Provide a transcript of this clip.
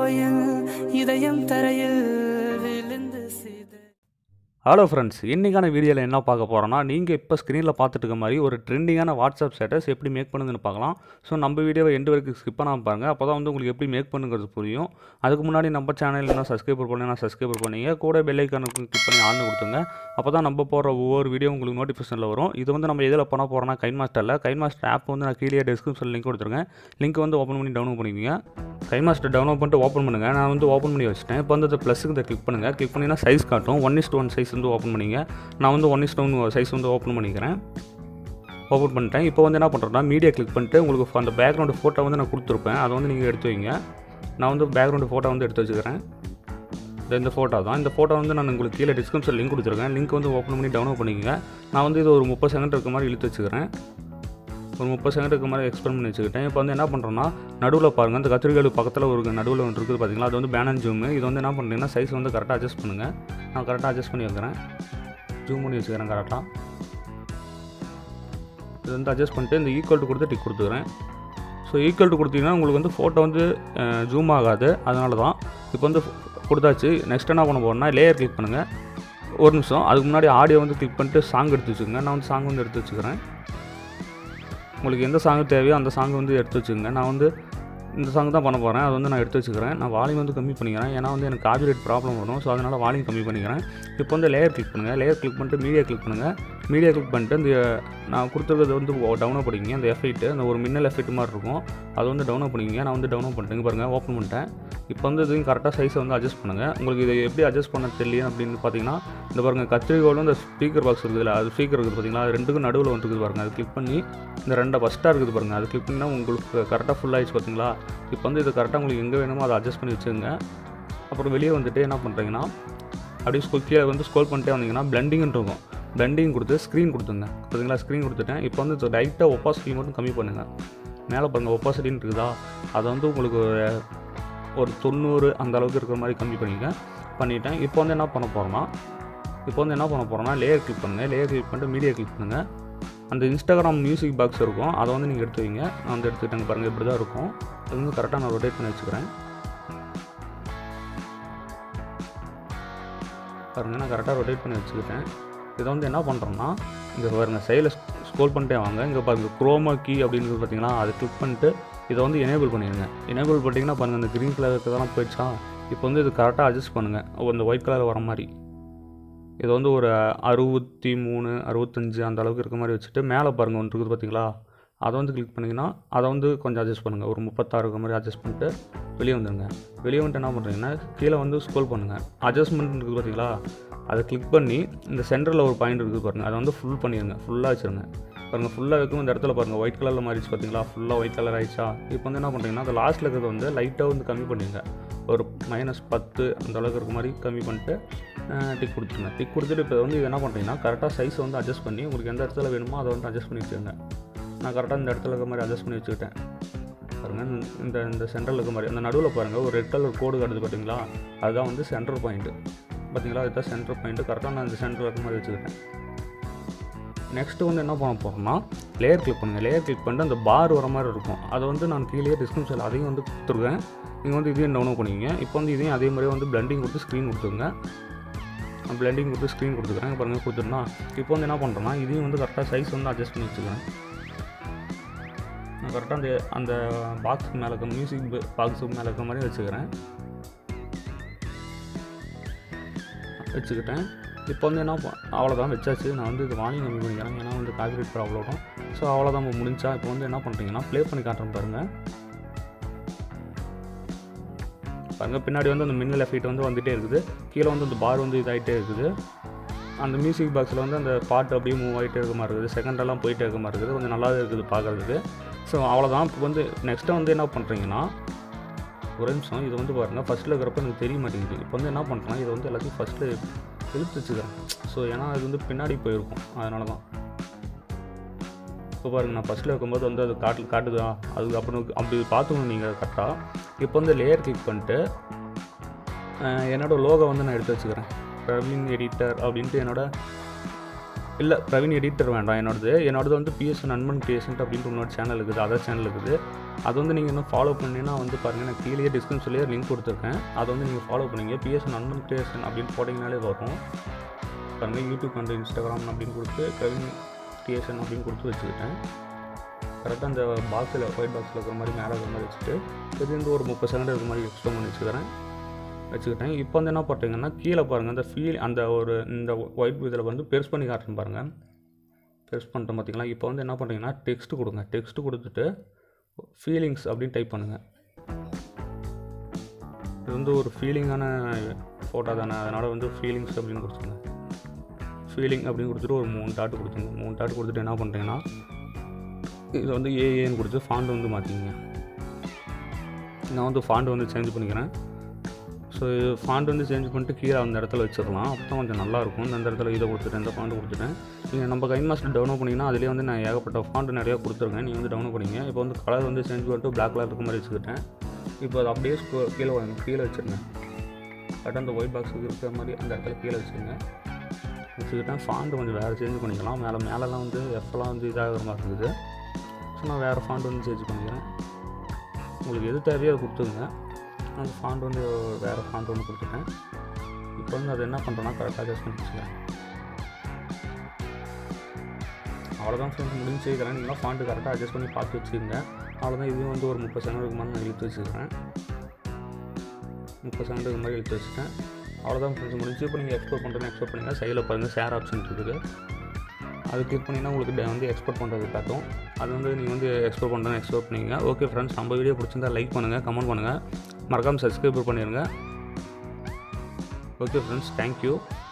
என் இதயம் தரையில் விழுந்து சித ஹலோ ஃப்ரெண்ட்ஸ் இன்றைக்கான வீடியோவில் என்ன பார்க்க போகிறோன்னா நீங்கள் இப்போ ஸ்க்ரீனில் பார்த்துட்டு இருக்க மாதிரி ஒரு ட்ரெண்டிங்கான வாட்ஸ்அப் ஸ்டேட்டஸ் எப்படி மேக் பண்ணுதுன்னு பார்க்கலாம் ஸோ நம்ம வீடியோவை எண்டு வரைக்கும் ஸ்கிப் பண்ணாமல் பாருங்கள் அப்போ தான் வந்து உங்களுக்கு எப்படி மேக் பண்ணுங்கிறது புரியும் அதுக்கு முன்னாடி நம்ம சேனல் என்ன சப்ஸ்கிரைபர் பண்ணி சப்ஸ்கிரைபர் பண்ணிங்க கூட பெல் ஐக்கானுக்கு கிளிக் பண்ணி ஆன் கொடுத்துங்க அப்போ தான் நம்ம போகிற ஒவ்வொரு வீடியோ உங்களுக்கு நோட்டிஃபிகேஷனில் வரும் இது வந்து நம்ம எதில் பண்ண போகிறோம்னா கைன் மாஸ்டரில் கைன் மாஸ்டர் ஆப் வந்து நான் கீழே டிஸ்கிரிப்ஷனில் லிங்க் கொடுத்துருக்கேன் லிங்க் வந்து ஓப்பன் பண்ணி டவுன்லோட் பண்ணிக்கோங்க கை மாஸ்டர் டவுன்லோட் பண்ணிட்டு ஓப்பன் பண்ணுங்கள் நான் வந்து ஓப்பன் பண்ணி வச்சிட்டேன் இப்போ வந்து ப்ளஸுக்கு இதை கிளிக் பண்ணுங்கள் கிளிக் பண்ணிங்கன்னா சைஸ் காட்டும் ஒன் இஸ்ட் ஒன் சைஸ் வந்து ஓப்பன் பண்ணிங்க நான் வந்து ஒன் இஸ்ட் ஒன் சைஸ் வந்து ஓப்பன் பண்ணிக்கிறேன் ஓப்பன் பண்ணிட்டேன் இப்போ வந்து என்ன பண்ணுறேன்னா மீடியா கிளிக் பண்ணிட்டு உங்களுக்கு அந்த பேக்ரவுண்டு ஃபோட்டோ வந்து நான் கொடுத்துருப்பேன் அதை வந்து நீங்கள் எடுத்து வைங்க நான் வந்து பேக்ரவுண்டு ஃபோட்டோ வந்து எடுத்து வச்சுக்கிறேன் இது இந்த ஃபோட்டோ தான் இந்த ஃபோட்டோ வந்து நான் உங்களுக்கு கீழே டிஸ்கிரிப்ஷன் லிங்க் கொடுத்துருக்கேன் லிங்க் வந்து ஓப்பன் பண்ணி டவுன்லோட் பண்ணிக்கங்க நான் வந்து இது ஒரு முப்பது செகண்ட் இருக்க மாதிரி இழுத்து வச்சுக்கிறேன் ஒரு முப்பது செகண்ட் இருக்க மாதிரி எக்ஸ்பெண்ட் பண்ணி வச்சுக்கிட்டேன் இப்போ வந்து என்ன பண்ணுறோன்னா நடுவில் பாருங்கள் இந்த கத்திரிக்காய் பக்கத்தில் ஒரு நடுவில் ஒன்று இருக்குது பார்த்தீங்களா அது வந்து பேனன் ஜூம் இது வந்து என்ன பண்ணுறீங்கன்னா சைஸ் வந்து கரெக்டாக அட்ஜஸ்ட் பண்ணுங்கள் நான் கரெக்டாக அட்ஜஸ்ட் பண்ணி வைக்கிறேன் ஜூம் பண்ணி வச்சுக்கிறேன் கரெக்டாக இது வந்து அட்ஜஸ்ட் பண்ணிட்டு இந்த ஈக்குவல் டு கொடுத்து டிக் கொடுத்துக்கிறேன் ஸோ ஈக்குவல் டு கொடுத்தீங்கன்னா உங்களுக்கு வந்து ஃபோட்டோ வந்து ஜூம் ஆகாது அதனால தான் இப்போ வந்து கொடுத்தாச்சு நெக்ஸ்ட் என்ன பண்ண போகிறோம்னா லேயர் கிளிக் பண்ணுங்கள் ஒரு நிமிஷம் அதுக்கு முன்னாடி ஆடியோ வந்து கிளிக் பண்ணிட்டு சாங் எடுத்து வச்சுக்கோங்க நான் வந்து சாங் வந்து எடுத்து வச்சுக்கிறேன் உங்களுக்கு எந்த சாங் தேவையோ அந்த சாங் வந்து எடுத்து வச்சுக்கோங்க நான் வந்து இந்த சாங் தான் பண்ண போகிறேன் அது வந்து நான் எடுத்து வச்சுக்கிறேன் நான் வால்யூம் வந்து கம்மி பண்ணிக்கிறேன் ஏன்னா வந்து எனக்கு காபிரைட் ப்ராப்ளம் வரும் ஸோ அதனால் வால்யூம் கம்மி பண்ணிக்கிறேன் இப்போ வந்து லேயர் கிளிக் பண்ணுங்கள் லேயர் கிளிக் பண்ணிட்டு மீடியா கிளிக் பண்ணுங்கள் மீடியா கிளிக் பண்ணிட்டு இந்த நான் கொடுத்துருக்கிறது வந்து டவுன்லோட் பண்ணிக்கிங்க அந்த எஃபெக்ட் அந்த ஒரு மின்னல் எஃபெக்ட் மாதிரி இருக்கும் அதை வந்து டவுன்லோட் பண்ணிக்கிங்க நான் வந்து டவுன்லோட் பண்ணிட்டேங்க பாருங்கள் ஓப்பன் பண்ணிட்டேன் இப்போ வந்து இதையும் கரெக்டாக சைஸை வந்து அட்ஜஸ்ட் பண்ணுங்கள் உங்களுக்கு இதை எப்படி அட்ஜஸ்ட் பண்ண தெரியல அப்படின்னு பார்த்தீங்கன்னா இந்த பாருங்கள் கத்திரிக்கோலும் இந்த ஸ்பீக்கர் பாக்ஸ் இருக்குதுல்ல அது ஸ்பீக்கர் இருக்குது பார்த்தீங்களா அது ரெண்டுக்கும் நடுவில் வந்துருக்குது பாருங்கள் அது கிளிக் பண்ணி இந்த ரெண்டை ஃபஸ்ட்டாக இருக்குது பாருங்கள் அது கிளிக் பண்ணினா உங்களுக்கு கரெக்டாக ஃபுல் ஆயிடுச்சு பார்த்தீங்களா இப்போ வந்து இது கரெக்டாக உங்களுக்கு எங்கே வேணுமோ அதை அட்ஜஸ்ட் பண்ணி வச்சுங்க அப்புறம் வெளியே வந்துட்டு என்ன பண்ணுறீங்கன்னா அப்படியே ஸ்கூல் கீழே வந்து ஸ்க்ரோல் பண்ணிட்டே வந்தீங்கன்னா பிளண்டிங்னு இருக்கும் பிளண்டிங் கொடுத்து ஸ்க்ரீன் கொடுத்துங்க பார்த்தீங்களா ஸ்க்ரீன் கொடுத்துட்டேன் இப்போ வந்து லைட்டாக ஒப்பாசிட்டி மட்டும் கம்மி பண்ணுங்கள் மேலே பாருங்கள் ஒப்பாசிட்டின்னு இருக்குதா அதை வந்து உங்களுக்கு ஒரு- ஒரு தொண்ணூறு அந்த அளவுக்கு இருக்கிற மாதிரி கம்மி பண்ணிக்க பண்ணிட்டேன் இப்போ வந்து என்ன பண்ண போகிறோம்னா இப்போ வந்து என்ன பண்ண போகிறோம்னா லேயர் கிளிக் பண்ணுங்கள் லேயர் கிளிக் பண்ணிட்டு மீடியா கிளிக் பண்ணுங்கள் அந்த இன்ஸ்டாகிராம் மியூசிக் பாக்ஸ் இருக்கும் அதை வந்து நீங்கள் எடுத்து வைங்க நான் வந்து எடுத்துக்கிட்டேங்க பாருங்கள் இப்படி தான் இருக்கும் அது வந்து கரெக்டாக நான் ரொட்டேட் பண்ணி வச்சுக்கிறேன் பாருங்கள் நான் கரெக்டாக ரொட்டேட் பண்ணி வச்சுக்கிட்டேன் இதை வந்து என்ன பண்ணுறோம்னா இங்கே பாருங்கள் சைடில் ஸ்க்ரோல் பண்ணிட்டே வாங்க இங்கே பாருங்கள் குரோமா கீ அப்படின்னு பார்த்தீங்கன்னா அதை கிளிக் பண்ணிட்டு இதை வந்து எனேபிள் பண்ணிடுங்க எனேபிள் பண்ணிட்டீங்கன்னா பாருங்கள் இந்த க்ரீன் கலர் இருக்கிறதெல்லாம் போயிடுச்சா இப்போ வந்து இது கரெக்டாக அட்ஜஸ்ட் பண்ணுங்கள் இந்த ஒயிட் கலர் வர மாதிரி இது வந்து ஒரு அறுபத்தி மூணு அறுபத்தஞ்சு அந்த அளவுக்கு இருக்க மாதிரி வச்சுட்டு மேலே பாருங்கள் ஒன்று இருக்குது பார்த்தீங்களா அதை வந்து கிளிக் பண்ணிங்கன்னா அதை வந்து கொஞ்சம் அட்ஜஸ்ட் பண்ணுங்கள் ஒரு முப்பத்தாறு இருக்க மாதிரி அட்ஜஸ்ட் பண்ணிட்டு வெளியே வந்துடுங்க வெளியே வந்துட்டு என்ன பண்ணுறீங்கன்னா கீழே வந்து ஸ்க்ரோல் பண்ணுங்கள் அட்ஜஸ்ட்மெண்ட் இருக்குது பார்த்தீங்களா அதை கிளிக் பண்ணி இந்த சென்டரில் ஒரு பாயிண்ட் இருக்குது பாருங்கள் அதை வந்து ஃபுல் பண்ணிடுங்க ஃபுல்லாக வச்சுருங்க பாருங்கள் ஃபுல்லாக வைக்கும் இந்த இடத்துல பாருங்கள் ஒயிட் கலரில் மாறிடுச்சு பார்த்தீங்களா ஃபுல்லாக ஒயிட் கலர் ஆயிடுச்சா இப்போ வந்து என்ன பண்ணுறீங்கன்னா அந்த லாஸ்ட்டில் இருக்கிறது வந்து லைட்டாக வந்து கம்மி பண்ணிடுங்க ஒரு மைனஸ் பத்து அந்த அளவுக்கு இருக்க மாதிரி கம்மி பண்ணிட்டு டிக் கொடுத்துருங்க டிக் கொடுத்துட்டு இப்போ வந்து இது என்ன பண்ணுறீங்கன்னா கரெக்டாக சைஸை வந்து அட்ஜஸ்ட் பண்ணி உங்களுக்கு எந்த இடத்துல வேணுமோ அதை வந்து அட்ஜஸ்ட் பண்ணி வச்சுக்கோங்க நான் கரெக்டாக இந்த இடத்துல இருக்க மாதிரி அட்ஜஸ்ட் பண்ணி வச்சுக்கிட்டேன் பாருங்கள் இந்த இந்த சென்டரில் இருக்க மாதிரி அந்த நடுவில் பாருங்கள் ஒரு ரெட் கலர் கோடு காட்டுது பார்த்தீங்களா அதுதான் வந்து சென்டர் பாயிண்ட்டு பார்த்தீங்களா இதுதான் சென்டர் பாயிண்ட்டு கரெக்டாக நான் இந்த சென்டரில் இருக்க மாதிரி வச்சுக்கிட்டேன் நெக்ஸ்ட்டு வந்து என்ன பண்ண போகிறோம்னா லேயர் கிளிக் பண்ணுங்கள் லேயர் கிளிக் பண்ணிட்டு அந்த பார் வர மாதிரி இருக்கும் அதை வந்து நான் கீழே டிஸ்கிரிப்ஷனில் அதையும் வந்து கொடுத்துருக்கேன் நீங்கள் வந்து இதையும் டவுன்லோட் பண்ணிக்கங்க இப்போ வந்து இதையும் அதே மாதிரியே வந்து பிளண்டிங் கொடுத்து ஸ்க்ரீன் கொடுத்துருங்க நான் பிளண்டிங் கொடுத்து ஸ்க்ரீன் கொடுத்துக்கிறேன் இங்க பாருங்கள் கொடுத்துருந்தா இப்போ வந்து என்ன பண்ணுறேன்னா இதையும் வந்து கரெக்டாக சைஸ் வந்து அட்ஜஸ்ட் பண்ணி வச்சுக்கிறேன் நான் கரெக்டாக அந்த அந்த பாக்ஸுக்கு மேலே இருக்க மியூசிக் பாக்ஸுக்கு மேலே இருக்க மாதிரி வச்சுக்கிறேன் வச்சுக்கிட்டேன் இப்போ வந்து என்ன ப- அவ்வளோதான் வச்சாச்சு நான் வந்து இது வால்யூம் கம்மி பண்ணிக்கிறேன் ஏன்னா வந்து காப்பிரைட் ப்ராப்ளம் வரும் ஸோ அவ்வளோதான் நம்ம முடிஞ்சா இப்போ வந்து என்ன பண்ணுறீங்கன்னா ப்ளே பண்ணி காட்டுறேன் பாருங்கள் பாருங்கள் பின்னாடி வந்து அந்த மின்னல் எஃபெக்ட் வந்து வந்துகிட்டே இருக்குது கீழே வந்து அந்த பார் வந்து இதாகிட்டே இருக்குது அந்த மியூசிக் பாக்ஸில் வந்து அந்த பாட்டு அப்படியே மூவ் ஆகிட்டே இருக்க மாதிரி இருக்குது செகண்டெல்லாம் போயிட்டே இருக்க மாதிரி இருக்குது கொஞ்சம் நல்லாவே இருக்குது பார்க்குறதுக்கு ஸோ அவ்வளோதான் இப்போ வந்து நெக்ஸ்ட்டு வந்து என்ன பண்ணுறீங்கன்னா ஒரு நிமிஷம் இது வந்து பாருங்கள் ஃபஸ்ட்டில் இருக்கிறப்ப எனக்கு தெரிய மாட்டேங்குது இப்போ வந்து என்ன பண்ணுறேன்னா இதை வந்து எல்லாத்தையும் ஃபஸ்ட்டு இழுத்து வச்சுக்கிறேன் ஸோ ஏன்னா அது வந்து பின்னாடி போயிருக்கும் அதனால தான் இப்போ பாருங்க நான் ஃபஸ்ட்டில் வைக்கும்போது வந்து அது காட்டு காட்டுதா அதுக்கு அப்புறம் அப்படி பார்த்துக்கணும் நீங்கள் கரெக்டாக இப்போ வந்து லேயர் கிளிக் பண்ணிட்டு அஹ், என்னோட லோகோ வந்து நான் எடுத்து வச்சுக்கிறேன் பிரவீன் எடிட்டர் அப்படின்ட்டு என்னோட இல்லை பிரவீன் எடிட்டர் வேண்டாம் என்னோடது என்னோடது வந்து பிஎஸ் நண்பன் கிரியேஷன் அப்படின்ட்டு இன்னொரு சேனல் இருக்குது அதர் சேனல் இருக்குது அது வந்து நீங்கள் இன்னும் ஃபாலோ பண்ணினா வந்து பாருங்கள் நான் கீழே டிஸ்கிரிப்ஷன்லேயே லிங்க் கொடுத்துருக்கேன் அதை வந்து நீங்கள் ஃபாலோ பண்ணிங்க பிஎஸ் நண்பன் கிரியேஷன் அப்படின்னு போட்டிங்கனாலே வரும் பாருங்கள் யூடியூப் அண்ட் இன்ஸ்டாகிராம் அப்படின்னு கொடுத்து பிரவீன் கிரியேஷன் அப்படின்னு கொடுத்து வச்சுக்கிட்டேன் கரெக்டாக அந்த பாக்ஸில் ஒயிட் பாக்ஸில் இருக்கிற மாதிரி மேலே இருக்கிற மாதிரி வச்சுட்டு இது வந்து ஒரு முப்பது செகண்ட் இருக்கிற மாதிரி எக்ஸ்பிளைன் பண்ணி வச்சுக்கிறேன் வச்சுக்கிட்டேன் இப்போ வந்து என்ன பண்ணுறீங்கன்னா கீழே பாருங்கள் அந்த ஃபீல் அந்த ஒரு இந்த ஒயிட் இதில் வந்து பெருசு பண்ணி காட்டுறேன் பாருங்கள் பெருசு பண்ணிட்டோம் பார்த்தீங்களா இப்போ வந்து என்ன பண்ணுறீங்கன்னா டெக்ஸ்ட் கொடுங்க டெக்ஸ்ட் கொடுத்துட்டு ஃபீலிங்ஸ் அப்படின்னு டைப் பண்ணுங்கள் இது வந்து ஒரு ஃபீலிங்கான ஃபோட்டோ தானே அதனால் வந்து ஃபீலிங்ஸ் அப்படின்னு கொடுத்துருங்க ஃபீலிங் அப்படின்னு கொடுத்துட்டு ஒரு மூணு டாட்டு கொடுத்துங்க மூணு டாட்டு கொடுத்துட்டு என்ன பண்ணுறீங்கன்னா இது வந்து ஏஏன்னு கொடுத்து ஃபாண்ட் வந்து மாற்றிங்க நான் வந்து ஃபாண்ட் வந்து சேஞ்ச் பண்ணிக்கிறேன் ஸோ ஃபாண்ட் வந்து சேஞ்ச் பண்ணிட்டு கீழே அந்த இடத்துல வச்சிடலாம் அப்போ தான் கொஞ்சம் நல்லாயிருக்கும் அந்த இடத்துல இதை கொடுத்துட்டேன் இந்த ஃபாண்ட் கொடுத்துட்டேன் நீங்கள் நம்ம கைன் மாஸ்டர் டவுன்லோட் பண்ணிங்கன்னா அதிலே வந்து நான் ஏகப்பட்ட ஃபாண்ட் நிறையா கொடுத்துருக்கேன் நீங்கள் வந்து டவுன்லோட் பண்ணிங்க இப்போ வந்து கலர் வந்து சேஞ்ச் பண்ணிட்டு பிளாக் கலர் இருக்க மாதிரி வச்சுக்கிட்டேன் இப்போ அது அப்படியே ஸ்கோ- கீழே வாங்க கீழே வச்சுருங்க கரெக்டாக அந்த ஒயிட் பாக்ஸ் இருக்கிற மாதிரி அந்த இடத்துல கீழே வச்சுருங்க வச்சுக்கிட்டேன் ஃபாண்ட் கொஞ்சம் வேறு சேஞ்ச் பண்ணிக்கலாம் மேலே மேலெலாம் வந்து எஃப்லாம் வந்து இதாகிற மாதிரி இருக்குது ஸோ நான் வேறு ஃபாண்ட் வந்து சேஞ்ச் பண்ணிக்கிறேன் உங்களுக்கு எது தேவையோ அதை கொடுத்துருங்க அந்த ஃபாண்ட் வந்து வேறு ஃபாண்ட் ஒன்று கொடுத்துட்டேன் இப்போ வந்து அது என்ன பண்ணுறேன்னா கரெக்டாக அட்ஜஸ்ட் பண்ணி வச்சுக்கிறேன் அவ்வளோதான் ஃப்ரெண்ட்ஸ் முடிஞ்சு இதெல்லாம் நீங்களாம் ஃபாண்ட்டு கரெக்டாக அட்ஜஸ்ட் பண்ணி பார்த்து வச்சுக்கோங்க அவ்வளோதான் இதுவும் வந்து ஒரு முப்பது செகண்டுக்கு மாதிரி நான் இழுத்து வச்சுக்கிறேன் முப்பது செகண்டுக்கு மாதிரி இழுத்து வச்சுட்டேன் அவ்வளோதான் ஃப்ரெண்ட்ஸ் முடிஞ்சு இப்போ நீங்கள் எக்ஸ்போர்ட் பண்ணுறேன்னு எக்ஸ்போர்ட் பண்ணுங்கள் சைடில் பாருங்கள் ஷேர் ஆப்ஷன் இருக்குது அது கிளிக் பண்ணிங்கன்னா உங்களுக்கு டே- வந்து எக்ஸ்போர்ட் பண்ணுறது காட்டும் அது வந்து நீங்கள் வந்து எக்ஸ்போர்ட் பண்ணுறேன்னு எக்ஸ்போர்ட் பண்ணிங்க ஓகே ஃப்ரெண்ட்ஸ் நம்ம வீடியோ பிடிச்சிருந்தா லைக் பண்ணுங்கள் கமெண்ட் பண்ணுங்கள் மறக்காமல் சப்ஸ்கிரைப் பண்ணிடுங்க ஓகே ஃப்ரெண்ட்ஸ் தேங்க்யூ